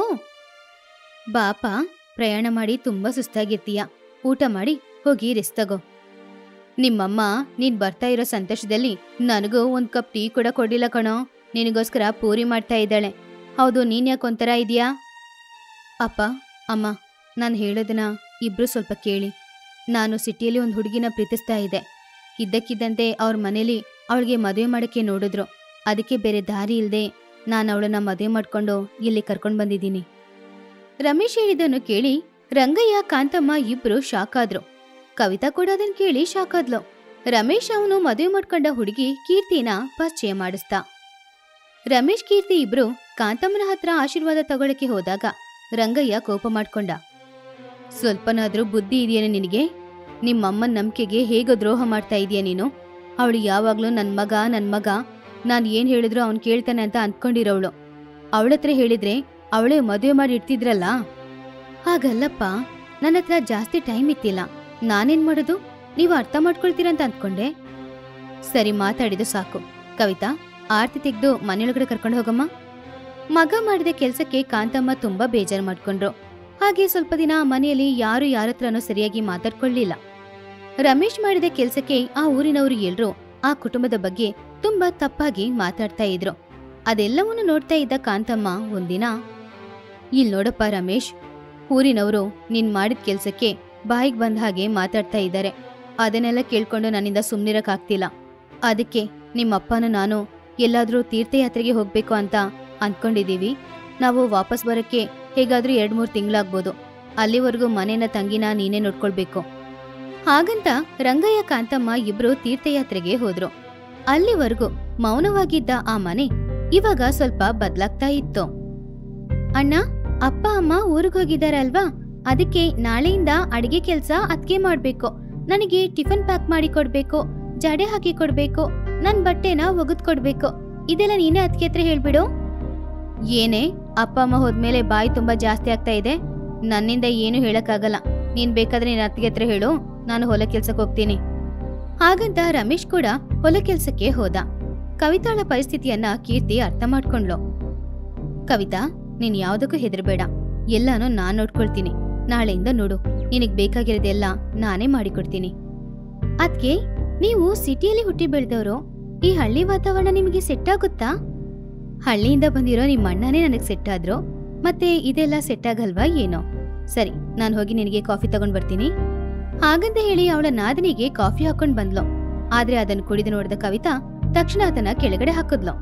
ಬಾಪ ಪ್ರಯಾಣ ಮಾಡಿ ತುಂಬಾ ಸುಸ್ತಾಗಿರ್ತೀಯ ಊಟ ಮಾಡಿ ಹೋಗಿ ರೆಸ್ಟ್ ತಗೋ ನಿಮ್ಮಮ್ಮ ನೀನ್ ಬರ್ತಾ ಇರೋ ಸಂತೋಷದಲ್ಲಿ ನನಗೂ ಒಂದ್ ಕಪ್ ಟೀ ಕೂಡ ಕೊಡ್ಲಿಲ್ಲ ಕಣೋ ನಿನಗೋಸ್ಕರ ಪೂರಿ ಮಾಡ್ತಾ ಇದ್ದಾಳೆ ಹೌದು ನೀನ್ ಯಾಕೆ ಒಂಥರ ಇದೆಯಾ ಅಪ್ಪ ಅಮ್ಮ ನಾನು ಹೇಳೋದನ್ನ ಇಬ್ರು ಸ್ವಲ್ಪ ಕೇಳಿ ನಾನು ಸಿಟಿಯಲ್ಲಿ ಒಂದು ಹುಡುಗಿನ ಪ್ರೀತಿಸ್ತಾ ಇದ್ದೆ ಇದ್ದಕ್ಕಿದ್ದಂತೆ ಅವ್ರ ಮನೇಲಿ ಅವಳಿಗೆ ಮದುವೆ ಮಾಡೋಕ್ಕೆ ನೋಡಿದ್ರು ಅದಕ್ಕೆ ಬೇರೆ ದಾರಿ ಇಲ್ಲದೆ ನಾನು ಅವಳನ್ನ ಮದುವೆ ಮಾಡ್ಕೊಂಡು ಇಲ್ಲಿ ಕರ್ಕೊಂಡು ಬಂದಿದ್ದೀನಿ ರಮೇಶ್ ಹೇಳಿದ್ದನ್ನು ಕೇಳಿ ರಂಗಯ್ಯ ಕಾಂತಮ್ಮ ಇಬ್ರು ಶಾಕ್ ಆದ್ರು ಕವಿತಾ ಕೂಡ ಅದನ್ನ ಕೇಳಿ ಶಾಕ್ ಆದ್ಲು ರಮೇಶ್ ಅವನು ಮದುವೆ ಮಾಡ್ಕೊಂಡ ಹುಡುಗಿ ಕೀರ್ತಿನ ಪರಿಚಯ ಮಾಡಿಸ್ದ ರಮೇಶ್ ಕೀರ್ತಿ ಇಬ್ರು ಕಾಂತಮ್ಮನ ಹತ್ರ ಆಶೀರ್ವಾದ ತಗೊಳಕ್ಕೆ ಹೋದಾಗ ರಂಗಯ್ಯ ಕೋಪ ಮಾಡ್ಕೊಂಡ ಸ್ವಲ್ಪನಾದ್ರೂ ಬುದ್ಧಿ ಇದೆಯೇನೆ ನಿನಗೆ ನಿಮ್ಮಮ್ಮನ ನಂಬಿಕೆಗೆ ಹೇಗೆ ದ್ರೋಹ ಮಾಡ್ತಾ ಇದೀಯ ನೀನು ಅವಳು ಯಾವಾಗ್ಲೂ ನನ್ ಮಗ ನನ್ ಮಗ ನಾನ್ ಏನ್ ಹೇಳಿದ್ರು ಅವ್ನ್ ಕೇಳ್ತಾನೆ ಅಂತ ಅಂದ್ಕೊಂಡಿರೋವಳು ಅವಳತ್ರ ಹೇಳಿದ್ರೆ ಅವಳೇ ಮದುವೆ ಮಾಡಿ ಇಡ್ತಿದ್ರಲ್ಲ ಹಾಗಲ್ಲಪ್ಪ ನನ್ನ ಹತ್ರ ಜಾಸ್ತಿ ಟೈಮ್ ಇತ್ತಿಲ್ಲ ನಾನೇನ್ ಮಾಡೋದು ನೀವು ಅರ್ಥ ಮಾಡ್ಕೊಳ್ತೀರಂತ ಅಂದ್ಕೊಂಡೆ ಸರಿ ಮಾತಾಡಿದ್ದು ಸಾಕು ಕವಿತಾ ಆರ್ತಿ ತೆಗೆದು ಮನೆಯೊಳಗಡೆ ಕರ್ಕೊಂಡು ಹೋಗಮ್ಮ ಮಗ ಮಾಡಿದ ಕೆಲ್ಸಕ್ಕೆ ಕಾಂತಮ್ಮ ತುಂಬಾ ಬೇಜಾರು ಮಾಡ್ಕೊಂಡ್ರು ಹಾಗೆ ಸ್ವಲ್ಪ ದಿನ ಮನೆಯಲ್ಲಿ ಯಾರು ಯಾರತ್ರನೂ ಸರಿಯಾಗಿ ಮಾತಾಡ್ಕೊಳ್ಳಿಲ್ಲ ರಮೇಶ್ ಮಾಡಿದ ಕೆಲ್ಸಕ್ಕೆ ಆ ಊರಿನವರು ಎಲ್ರೂ ಆ ಕುಟುಂಬದ ಬಗ್ಗೆ ತುಂಬಾ ತಪ್ಪಾಗಿ ಮಾತಾಡ್ತಾ ಇದ್ರು ಅದೆಲ್ಲವನ್ನು ನೋಡ್ತಾ ಇದ್ದ ಕಾಂತಮ್ಮ ಒಂದಿನ ಇಲ್ ನೋಡಪ್ಪ ರಮೇಶ್ ಊರಿನವರು ನೀನ್ ಮಾಡಿದ ಕೆಲ್ಸಕ್ಕೆ ಬಾಯಿಗೆ ಬಂದ ಹಾಗೆ ಮಾತಾಡ್ತಾ ಇದ್ದಾರೆ ಅದನ್ನೆಲ್ಲ ಕೇಳ್ಕೊಂಡು ನನ್ನಿಂದ ಸುಮ್ನಿರಕ್ಕಾಗ್ತಿಲ್ಲ ಅದಕ್ಕೆ ನಿಮ್ಮಪ್ಪನ ನಾನು ಎಲ್ಲಾದ್ರೂ ತೀರ್ಥಯಾತ್ರೆಗೆ ಹೋಗ್ಬೇಕು ಅಂತ ಅಂದ್ಕೊಂಡಿದೀವಿ ನಾವು ವಾಪಸ್ ಬರಕ್ಕೆ ಹೇಗಾದ್ರೂ ಎರಡ್ ಮೂರ್ ತಿಂಗಳಾಗ್ಬೋದು ಅಲ್ಲಿವರೆಗೂ ಮನೇನ ತಂಗಿನ ನೀನೇ ನೋಡ್ಕೊಳ್ಬೇಕು ಹಾಗಂತ ರಂಗಯ್ಯ ಕಾಂತಮ್ಮ ಇಬ್ರು ತೀರ್ಥಯಾತ್ರೆಗೆ ಹೋದ್ರು ಅಲ್ಲಿವರೆಗೂ ಮೌನವಾಗಿದ್ದ ಆ ಮನೆ ಇವಾಗ ಸ್ವಲ್ಪ ಬದ್ಲಾಗ್ತಾ ಇತ್ತು ಅಣ್ಣ ಅಪ್ಪ ಅಮ್ಮ ಊರಿಗೆ ಹೋಗಿದ್ದಾರೆ ಅಲ್ವಾ ಅದಕ್ಕೆ ನಾಳೆಯಿಂದ ಅಡಿಗೆ ಕೆಲ್ಸ ಅದ್ಕೆ ಮಾಡ್ಬೇಕು ನನಗೆ ಟಿಫನ್ ಪ್ಯಾಕ್ ಮಾಡಿ ಕೊಡ್ಬೇಕು ಜಡೆ ಹಾಕಿ ಕೊಡ್ಬೇಕು ನನ್ ಬಟ್ಟೆನ ಒಗದ್ ಕೊಡ್ಬೇಕು ಇದೆಲ್ಲ ನೀನೇ ಅದಕ್ಕೆ ಹತ್ರ ಹೇಳ್ಬಿಡು ಏನೇ ಅಪ್ಪ ಅಮ್ಮ ಹೋದ್ಮೇಲೆ ಬಾಯಿ ತುಂಬಾ ಜಾಸ್ತಿ ಆಗ್ತಾ ಇದೆ ನನ್ನಿಂದ ಏನು ಹೇಳಕ್ಕಾಗಲ್ಲ ನೀನ್ ಬೇಕಾದ್ರೆ ನಿನ್ನ ಅತ್ತಿಗೆ ಹತ್ರ ಹೇಳು ನಾನು ಹೊಲ ಕೆಲ್ಸಕ್ಕೆ ಹೋಗ್ತೀನಿ ಹಾಗಂತ ರಮೇಶ್ ಕೂಡ ಹೊಲ ಕೆಲ್ಸಕ್ಕೆ ಹೋದ ಕವಿತಾಳ ಪರಿಸ್ಥಿತಿಯನ್ನ ಕೀರ್ತಿ ಅರ್ಥ ಮಾಡ್ಕೊಂಡ್ಲು ಕವಿತಾ ನೀನ್ ಯಾವ್ದಕ್ಕೂ ಹೆದರ್ಬೇಡ ಎಲ್ಲಾನು ನಾನ್ ನೋಡ್ಕೊಳ್ತೀನಿ ನಾಳೆಯಿಂದ ನೋಡು ನಿನಗ್ ಬೇಕಾಗಿರೋದೆಲ್ಲ ನಾನೇ ಮಾಡಿಕೊಡ್ತೀನಿ ಅದ್ಕೆ ನೀವು ಸಿಟಿಯಲ್ಲಿ ಹುಟ್ಟಿ ಬೆಳೆದವರು ಈ ಹಳ್ಳಿ ವಾತಾವರಣ ನಿಮಗೆ ಸೆಟ್ ಆಗುತ್ತಾ ಹಳ್ಳಿಯಿಂದ ಬಂದಿರೋ ನಿಮ್ಮ ಅಣ್ಣನೇ ನನಗೆ ಸೆಟ್ ಆದ್ರು ಮತ್ತೆ ಇದೆಲ್ಲ ಸೆಟ್ ಆಗಲ್ವಾ ಏನೋ ಸರಿ ನಾನು ಹೋಗಿ ನಿನಗೆ ಕಾಫಿ ತಗೊಂಡ್ ಬರ್ತೀನಿ ಹಾಗಂತ ಹೇಳಿ ಅವಳ ನಾದನಿಗೆ ಕಾಫಿ ಹಾಕೊಂಡ್ ಬಂದ್ಲು ಆದ್ರೆ ಅದನ್ನು ಕುಡಿದು ನೋಡಿದ ಕವಿತಾ ತಕ್ಷಣ ಅದನ್ನ ಕೆಳಗಡೆ ಹಾಕಿದ್ಲು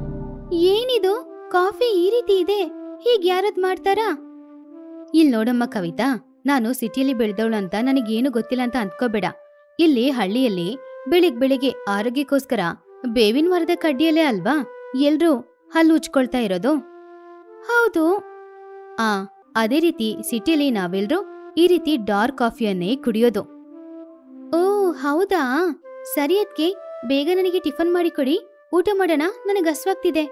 ಏನಿದು ಕಾಫಿ ಈ ರೀತಿ ಇದೆ ಹೀಗ್ ಯಾರದ್ ಮಾಡ್ತಾರಾ ಇಲ್ ನೋಡಮ್ಮ ಕವಿತಾ ನಾನು ಸಿಟಿಯಲ್ಲಿ ಬೆಳೆದವಳು ಅಂತ ನನಗೇನು ಗೊತ್ತಿಲ್ಲ ಅಂತ ಅಂದ್ಕೋಬೇಡ ಇಲ್ಲಿ ಹಳ್ಳಿಯಲ್ಲಿ ಬೆಳಿಗ್ ಬೆಳಿಗ್ಗೆ ಆರೋಗ್ಯಕ್ಕೋಸ್ಕರ ಬೇವಿನ ಮರದ ಕಡ್ಡಿಯಲ್ಲೇ ಅಲ್ವಾ ಎಲ್ರೂ ಹಲ್ಲು ಉಜ್ಕೊಳ್ತಾ ಇರೋದು ಹೌದು ಆ ಅದೇ ರೀತಿ ಸಿಟಿಯಲ್ಲಿ ನಾವೆಲ್ರೂ ಈ ರೀತಿ ಡಾರ್ಕ್ ಕಾಫಿಯನ್ನೇ ಕುಡಿಯೋದು ಓ ಹೌದಾ ಸರಿ ಅದ್ಕೆ ಬೇಗ ನನಗೆ ಟಿಫನ್ ಮಾಡಿ ಕೊಡಿ ಊಟ ಮಾಡೋಣ ನನಗೆ ಹಸ್ವಾಗ್ತಿದೆ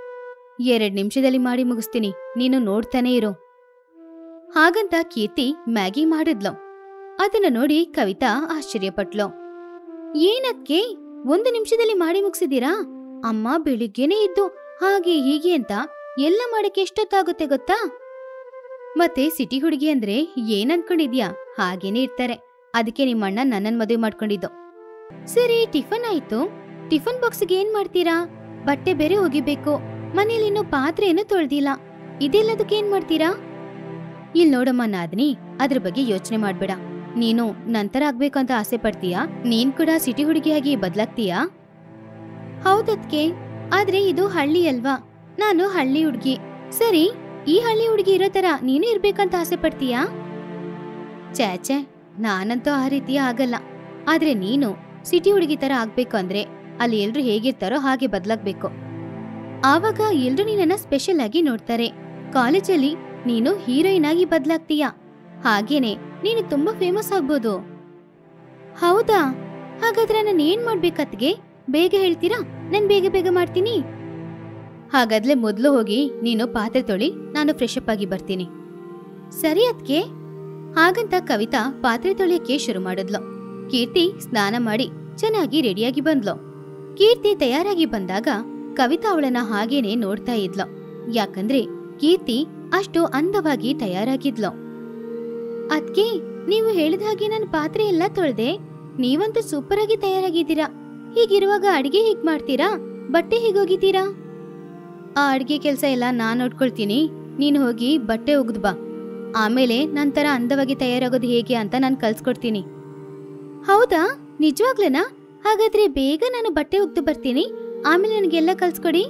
ಎರಡ್ ನಿಮಿಷದಲ್ಲಿ ಮಾಡಿ ಮುಗಿಸ್ತೀನಿ ನೀನು ನೋಡ್ತಾನೆ ಇರು ಹಾಗಂತ ಕೀರ್ತಿ ಮ್ಯಾಗಿ ಮಾಡಿದ್ಲು ಅದನ್ನ ನೋಡಿ ಕವಿತಾ ಆಶ್ಚರ್ಯಪಟ್ಲು ಏನದ್ಕೆ ಒಂದು ನಿಮಿಷದಲ್ಲಿ ಮಾಡಿ ಮುಗಿಸಿದೀರಾ ಅಮ್ಮ ಬೆಳಿಗ್ಗೆನೇ ಇದ್ದು ಹಾಗೆ ಹೀಗೆ ಅಂತ ಎಲ್ಲ ಮಾಡಕ್ಕೆ ಎಷ್ಟೊತ್ತಾಗುತ್ತೆ ಗೊತ್ತಾ ಮತ್ತೆ ಸಿಟಿ ಹುಡುಗಿ ಅಂದ್ರೆ ಏನ್ ಅನ್ಕೊಂಡಿದ್ಯಾ ಹಾಗೇನೆ ಇರ್ತಾರೆ ಅದಕ್ಕೆ ನಿಮ್ಮಣ್ಣ ನನ್ನನ್ ಮದುವೆ ಮಾಡ್ಕೊಂಡಿದ್ದು ಸರಿ ಟಿಫನ್ ಆಯ್ತು ಟಿಫನ್ ಬಾಕ್ಸ್ಗೆ ಏನ್ ಮಾಡ್ತೀರಾ ಬಟ್ಟೆ ಬೇರೆ ಒಗಿಬೇಕು ಮನೇಲಿ ಇನ್ನು ಪಾತ್ರೆ ಏನು ತೊಳ್ದಿಲ್ಲ ಇದೆಲ್ಲದಕ್ಕೆ ಏನ್ ಮಾಡ್ತೀರಾ ಇಲ್ ನೋಡಮ್ಮ ನಾದ್ನಿ ಅದ್ರ ಬಗ್ಗೆ ಯೋಚನೆ ಮಾಡ್ಬೇಡ ನೀನು ನಂತರ ಆಗ್ಬೇಕು ಅಂತ ಆಸೆ ಪಡ್ತೀಯಾ ನೀನ್ ಕೂಡ ಸಿಟಿ ಹುಡುಗಿಯಾಗಿ ಬದ್ಲಾಗ್ತೀಯಾ ಹೌದದ್ಕೆ ಆದ್ರೆ ಇದು ಹಳ್ಳಿ ಅಲ್ವಾ ನಾನು ಹಳ್ಳಿ ಹುಡ್ಗಿ ಸರಿ ಈ ಹಳ್ಳಿ ಹುಡುಗಿ ಇರೋ ತರ ನೀನು ಇರ್ಬೇಕಂತ ಆಸೆ ಪಡ್ತೀಯಾ ಚಾಚೆ ನಾನಂತೂ ಆ ರೀತಿ ಆಗಲ್ಲ ಆದ್ರೆ ನೀನು ಸಿಟಿ ಹುಡುಗಿ ತರ ಆಗ್ಬೇಕು ಅಂದ್ರೆ ಅಲ್ಲಿ ಎಲ್ರು ಹೇಗಿರ್ತಾರೋ ಹಾಗೆ ಬದ್ಲಾಗ್ಬೇಕು ಆವಾಗ ಎಲ್ರು ನಿನ್ನನ್ನ ಸ್ಪೆಷಲ್ ಆಗಿ ನೋಡ್ತಾರೆ ಕಾಲೇಜಲ್ಲಿ ನೀನು ಹೀರೋಯಿನ್ ಆಗಿ ಬದ್ಲಾಗ್ತೀಯ ಹಾಗೇನೆ ನೀನು ತುಂಬಾ ಫೇಮಸ್ ಆಗ್ಬೋದು ಹೌದಾ ಹಾಗಾದ್ರೆ ನಾನು ಏನ್ ಮಾಡ್ಬೇಕತ್ಗೆ ಬೇಗ ಹೇಳ್ತೀರಾ ನಾನ್ ಬೇಗ ಬೇಗ ಮಾಡ್ತೀನಿ ಹಾಗಾದ್ಲೆ ಮೊದ್ಲು ಹೋಗಿ ನೀನು ಪಾತ್ರೆ ತೊಳಿ ನಾನು ಫ್ರೆಶ್ ಅಪ್ ಆಗಿ ಬರ್ತೀನಿ ಸರಿ ಅದ್ಕೆ ಹಾಗಂತ ಕವಿತಾ ಪಾತ್ರೆ ತೊಳಿಯಕ್ಕೆ ಶುರು ಮಾಡಿದ್ಲು ಕೀರ್ತಿ ಸ್ನಾನ ಮಾಡಿ ಚೆನ್ನಾಗಿ ರೆಡಿಯಾಗಿ ಬಂದ್ಲು ಕೀರ್ತಿ ತಯಾರಾಗಿ ಬಂದಾಗ ಕವಿತಾ ಅವಳನ್ನ ಹಾಗೇನೆ ನೋಡ್ತಾ ಇದ್ಲು ಯಾಕಂದ್ರೆ ಕೀರ್ತಿ ಅಷ್ಟು ಅಂದವಾಗಿ ತಯಾರಾಗಿದ್ಲು ಅದ್ಕೆ ನೀವು ಹೇಳಿದ ಹಾಗೆ ನನ್ನ ಪಾತ್ರೆ ಎಲ್ಲ ತೊಳ್ದೆ ನೀವಂತೂ ಸೂಪರ್ ಆಗಿ ತಯಾರಾಗಿದ್ದೀರಾ ಹೀಗಿರುವಾಗ ಅಡಿಗೆ ಹೀಗ್ ಮಾಡ್ತೀರಾ ಬಟ್ಟೆ ಹೀಗೋಗಿದ್ದೀರಾ ಆ ಅಡ್ಗೆ ಕೆಲ್ಸ ಎಲ್ಲ ನಾನ್ ನೋಡ್ಕೊಳ್ತೀನಿ ನೀನು ಹೋಗಿ ಬಟ್ಟೆ ಒಗ್ದು ಬಾ ಆಮೇಲೆ ನಂತರ ಅಂದವಾಗಿ ತಯಾರಾಗೋದು ಹೇಗೆ ಅಂತ ನಾನು ಕಲ್ಸ್ಕೊಡ್ತೀನಿ ಹೌದಾ ನಿಜವಾಗ್ಲೇನಾ ಹಾಗಾದ್ರೆ ಬೇಗ ನಾನು ಬಟ್ಟೆ ಒಗ್ದು ಬರ್ತೀನಿ ಆಮೇಲೆ ನನಗೆಲ್ಲ ಕಲ್ಸ್ಕೊಡಿ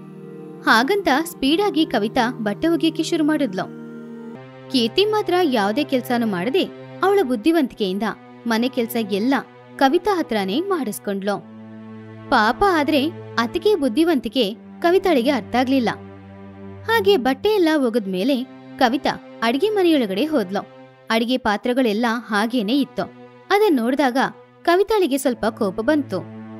ಹಾಗಂತ ಸ್ಪೀಡಾಗಿ ಕವಿತಾ ಬಟ್ಟೆ ಒಗೆಯಕ್ಕೆ ಶುರು ಮಾಡಿದ್ಲು ಕೀರ್ತಿ ಮಾತ್ರ ಯಾವುದೇ ಕೆಲ್ಸಾನು ಮಾಡದೆ ಅವಳ ಬುದ್ಧಿವಂತಿಕೆಯಿಂದ ಮನೆ ಕೆಲ್ಸ ಎಲ್ಲ ಕವಿತಾ ಹತ್ರನೇ ಮಾಡಿಸ್ಕೊಂಡ್ಲು ಪಾಪ ಆದ್ರೆ ಅತಿಗೆ ಬುದ್ಧಿವಂತಿಕೆ ಕವಿತಾಳಿಗೆ ಅರ್ಥ ಆಗ್ಲಿಲ್ಲ ಹಾಗೆ ಬಟ್ಟೆ ಎಲ್ಲ ಒಗದ್ಮೇಲೆ ಕವಿತಾ ಅಡಿಗೆ ಮನೆಯೊಳಗಡೆ ಹೋದ್ಲು ಅಡಿಗೆ ಪಾತ್ರಗಳೆಲ್ಲ ಹಾಗೇನೆ ಇತ್ತು ಅದನ್ ನೋಡಿದಾಗ ಕವಿತಾಳಿಗೆ ಸ್ವಲ್ಪ ಕೋಪ ಬಂತು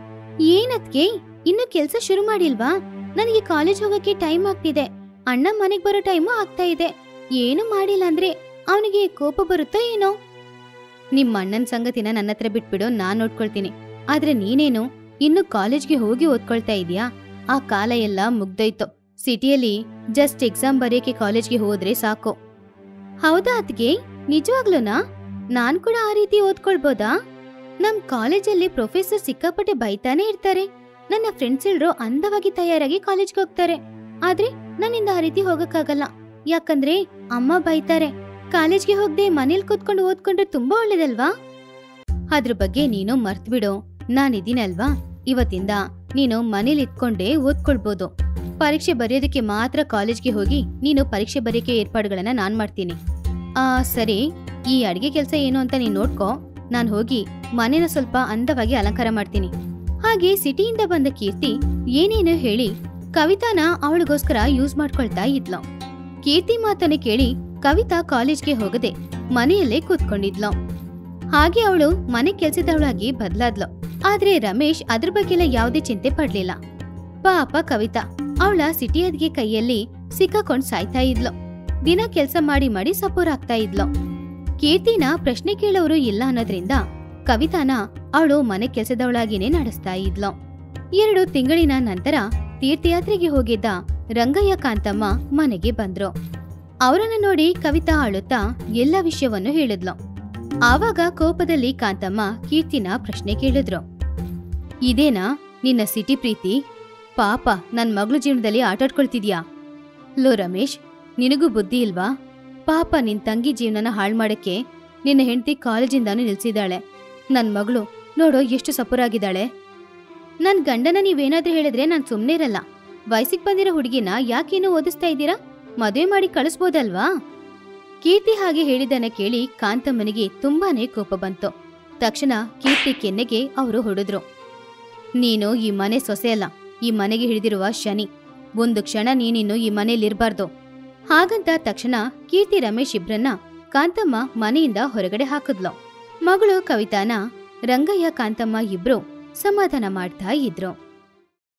ಏನದ್ಕೆ ಇನ್ನು ಕೆಲ್ಸ ಶುರು ಮಾಡಿಲ್ವಾ ನನಗೆ ಕಾಲೇಜ್ ಹೋಗಕ್ಕೆ ಟೈಮ್ ಆಗ್ತಿದೆ ಅಣ್ಣ ಮನೆಗ್ ಬರೋ ಟೈಮು ಆಗ್ತಾ ಇದೆ ಏನು ಮಾಡಿಲ್ಲ ಅಂದ್ರೆ ಅವನಿಗೆ ಕೋಪ ಬರುತ್ತೋ ಏನೋ ನಿಮ್ ಅಣ್ಣನ್ ಸಂಗತಿನ ನನ್ನ ಹತ್ರ ಬಿಟ್ಬಿಡು ನಾನ್ ನೋಡ್ಕೊಳ್ತೀನಿ ಆದ್ರೆ ನೀನೇನು ಇನ್ನು ಕಾಲೇಜ್ಗೆ ಹೋಗಿ ಓದ್ಕೊಳ್ತಾ ಇದೀಯಾ ಆ ಕಾಲ ಎಲ್ಲ ಮುಗ್ದೋಯ್ತು ಸಿಟಿಯಲ್ಲಿ ಜಸ್ಟ್ ಎಕ್ಸಾಮ್ ಬರೆಯಕ್ಕೆ ಕಾಲೇಜ್ಗೆ ಹೋದ್ರೆ ಸಾಕು ಹೌದಾ ಅದ್ಗೆ ನಿಜವಾಗ್ಲೂನಾ ನಾನ್ ಕೂಡ ಆ ರೀತಿ ಓದ್ಕೊಳ್ಬೋದಾ ನಮ್ ಕಾಲೇಜಲ್ಲಿ ಪ್ರೊಫೆಸರ್ ಸಿಕ್ಕಾಪಟ್ಟೆ ಬೈತಾನೆ ಇರ್ತಾರೆ ನನ್ನ ಫ್ರೆಂಡ್ಸ್ ಎಲ್ರು ಅಂದವಾಗಿ ತಯಾರಾಗಿ ಕಾಲೇಜ್ಗೆ ಹೋಗ್ತಾರೆ ಆದ್ರೆ ನನ್ನಿಂದ ಆ ರೀತಿ ಹೋಗಕ್ಕಾಗಲ್ಲ ಯಾಕಂದ್ರೆ ಅಮ್ಮ ಬೈತಾರೆ ಕಾಲೇಜ್ಗೆ ಹೋಗದೆ ಮನೇಲಿ ಕೂತ್ಕೊಂಡು ಓದ್ಕೊಂಡ್ರೆ ತುಂಬಾ ಒಳ್ಳೇದಲ್ವಾ ಅದ್ರ ಬಗ್ಗೆ ನೀನು ಮರ್ತ್ಬಿಡು ನಾನಿದ್ದೀನಲ್ವಾ ಇವತ್ತಿಂದ ನೀನು ಮನೇಲಿ ಇದ್ಕೊಂಡೇ ಓದ್ಕೊಳ್ಬೋದು ಪರೀಕ್ಷೆ ಬರೆಯೋದಕ್ಕೆ ಮಾತ್ರ ಕಾಲೇಜ್ಗೆ ಹೋಗಿ ನೀನು ಪರೀಕ್ಷೆ ಬರೆಯೋಕೆ ಏರ್ಪಾಡುಗಳನ್ನ ನಾನ್ ಮಾಡ್ತೀನಿ ಆ ಸರಿ ಈ ಅಡಿಗೆ ಕೆಲಸ ಏನು ಅಂತ ನೀನ್ ನೋಡ್ಕೋ ನಾನ್ ಹೋಗಿ ಮನೇನ ಸ್ವಲ್ಪ ಅಂದವಾಗಿ ಅಲಂಕಾರ ಮಾಡ್ತೀನಿ ಹಾಗೆ ಸಿಟಿಯಿಂದ ಬಂದ ಕೀರ್ತಿ ಏನೇನು ಹೇಳಿ ಕವಿತಾನ ಅವಳಿಗೋಸ್ಕರ ಯೂಸ್ ಮಾಡ್ಕೊಳ್ತಾ ಇದ್ಲು ಕೀರ್ತಿ ಮಾತನ್ನ ಕೇಳಿ ಕವಿತಾ ಕಾಲೇಜ್ಗೆ ಹೋಗದೆ ಮನೆಯಲ್ಲೇ ಕೂತ್ಕೊಂಡಿದ್ಲು ಹಾಗೆ ಅವಳು ಮನೆ ಕೆಲ್ಸದವಳಾಗಿ ಬದ್ಲಾದ್ಲು ಆದ್ರೆ ರಮೇಶ್ ಅದ್ರ ಬಗ್ಗೆಲ್ಲ ಯಾವುದೇ ಚಿಂತೆ ಪಡ್ಲಿಲ್ಲ ಪಾಪ ಕವಿತಾ ಅವಳ ಸಿಟಿಯದ್ಗೆ ಕೈಯಲ್ಲಿ ಸಿಕ್ಕಾಕೊಂಡ್ ಸಾಯ್ತಾ ಇದ್ಲು ದಿನ ಕೆಲ್ಸ ಮಾಡಿ ಮಾಡಿ ಸಪೋರ್ ಆಗ್ತಾ ಇದ್ಲು ಕೀರ್ತಿನ ಪ್ರಶ್ನೆ ಕೇಳೋರು ಇಲ್ಲ ಅನ್ನೋದ್ರಿಂದ ಕವಿತಾನ ಅವಳು ಮನೆ ಕೆಲ್ಸದವಳಾಗಿನೇ ನಡೆಸ್ತಾ ಇದ್ಲು ಎರಡು ತಿಂಗಳಿನ ನಂತರ ತೀರ್ಥಯಾತ್ರೆಗೆ ಹೋಗಿದ್ದ ರಂಗಯ್ಯ ಕಾಂತಮ್ಮ ಮನೆಗೆ ಬಂದ್ರು ಅವರನ್ನ ನೋಡಿ ಕವಿತಾ ಅಳುತ್ತಾ ಎಲ್ಲ ವಿಷಯವನ್ನು ಹೇಳಿದ್ಲು ಆವಾಗ ಕೋಪದಲ್ಲಿ ಕಾಂತಮ್ಮ ಕೀರ್ತಿನ ಪ್ರಶ್ನೆ ಕೇಳಿದ್ರು ಇದೇನಾ ನಿನ್ನ ಸಿಟಿ ಪ್ರೀತಿ ಪಾಪ ನನ್ ಮಗಳು ಜೀವನದಲ್ಲಿ ಆಟಾಡ್ಕೊಳ್ತಿದ್ಯಾ ಲೋ ರಮೇಶ್ ನಿನಗೂ ಬುದ್ಧಿ ಇಲ್ವಾ ಪಾಪ ನಿನ್ ತಂಗಿ ಜೀವನನ ಹಾಳು ಮಾಡಕ್ಕೆ ನಿನ್ನ ಹೆಂಡತಿ ಕಾಲೇಜಿಂದಾನು ನಿಲ್ಸಿದಾಳೆ ನನ್ ಮಗಳು ನೋಡೋ ಎಷ್ಟು ಸಪುರಾಗಿದ್ದಾಳೆ ನನ್ ಗಂಡನ ನೀವೇನಾದ್ರೂ ಹೇಳಿದ್ರೆ ನಾನ್ ಸುಮ್ನೆ ಇರಲ್ಲ ವಯಸ್ಸಿಗೆ ಬಂದಿರೋ ಹುಡುಗಿನ ಯಾಕೇನು ಓದಿಸ್ತಾ ಇದ್ದೀರಾ ಮದುವೆ ಮಾಡಿ ಕಳಿಸ್ಬೋದಲ್ವಾ ಕೀರ್ತಿ ಹಾಗೆ ಹೇಳಿದ್ದನ್ನ ಕೇಳಿ ಕಾಂತಮ್ಮನಿಗೆ ತುಂಬಾನೇ ಕೋಪ ಬಂತು ತಕ್ಷಣ ಕೀರ್ತಿ ಕೆನ್ನೆಗೆ ಅವರು ಹೊಡೆದ್ರು ನೀನು ಈ ಮನೆ ಸೊಸೆ ಅಲ್ಲ ಈ ಮನೆಗೆ ಹಿಡಿದಿರುವ ಶನಿ ಒಂದು ಕ್ಷಣ ನೀನಿನ್ನು ಈ ಮನೇಲಿರ್ಬಾರ್ದು ಹಾಗಂತ ತಕ್ಷಣ ಕೀರ್ತಿ ರಮೇಶ್ ಇಬ್ರನ್ನ ಕಾಂತಮ್ಮ ಮನೆಯಿಂದ ಹೊರಗಡೆ ಹಾಕಿದ್ಲು ಮಗಳು ಕವಿತಾನ ರಂಗಯ್ಯ ಕಾಂತಮ್ಮ ಇಬ್ರು ಸಮಾಧಾನ ಮಾಡ್ತಾ ಇದ್ರು